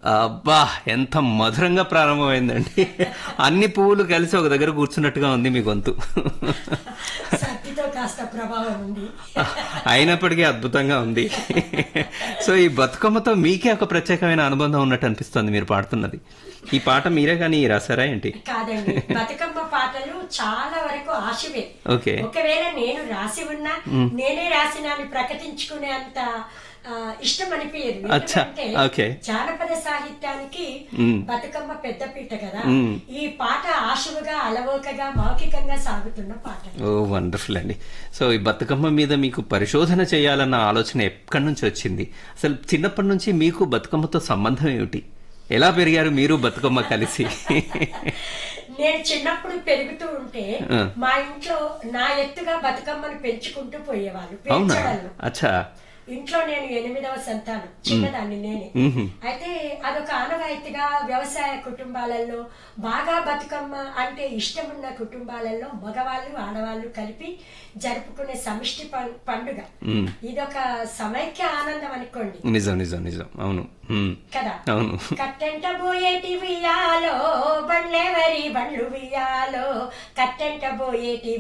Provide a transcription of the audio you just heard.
అబ్బా ఎంత మధురంగా ప్రారంభమైందండి అన్ని పువ్వులు కలిసి ఒక దగ్గర కూర్చున్నట్టుగా ఉంది మీ గొంతు సత్తితో కాస్త ప్రభావం ఉంది అయినప్పటికీ అద్భుతంగా ఉంది సో ఈ బతుకమ్మతో మీకే ఒక ప్రత్యేకమైన అనుబంధం ఉన్నట్టు అనిపిస్తుంది మీరు పాడుతున్నది ఈ పాట మీరే కానీ రాసారా ఏంటి కాదండి బతుకమ్మ పాటలు చాలా వరకు ఆశవే ఓకే ఒకవేళ నేను రాసి ఉన్నా నేనే రాసిన అని ప్రకటించుకునే అంత ఆ, ఇష్టం అనిపించదు అచ్చా, ఎందుకంటే ఓకే. జానపద సాహిత్యానికి మ్మ్. బతుకమ్మ పెద్దపీట కదా మ్మ్. ఈ పాట ఆశువుగా అలవోకగా మౌఖికంగా సాగుతున్న పాట ఓ వండర్ఫుల్ అండి సో ఈ బతుకమ్మ మీద మీకు పరిశోధన చేయాలన్న ఆలోచన ఎక్కడి నుంచి వచ్చింది అసలు చిన్నప్పటి నుంచి మీకు బతుకమ్మతో సంబంధం ఏమిటి ఎలా పెరిగారు మీరు బతుకమ్మ కలిసి నేను చిన్నప్పుడు పెరుగుతూ ఉంటే ఆ. మా ఇంట్లో నా ఎత్తుగా బతుకమ్మను పెంచుకుంటూ పోయేవాళ్ళు అవునా పెంచడాలు అచ్చా ఇంట్లో నేను ఎనిమిదవ సంతానం చిన్నదాన్ని నేనే మ్హూ. అయితే అదొక ఆనవాయితీగా వ్యవసాయ కుటుంబాలలో బాగా బతుకమ్మ అంటే ఇష్టమున్న కుటుంబాలలో మగవాళ్ళు ఆడవాళ్ళు కలిపి జరుపుకునే సమిష్టి పం- పండుగ మ్. ఇదొక సమైక్య ఆనందం అనుకోండి నిజం నిజం నిజం అవును మ్. కదా అవును కట్టెంట పోయేటి వియాలో బండ్లెవరి బండ్లు వియాలో కట్టెంట పోయేటి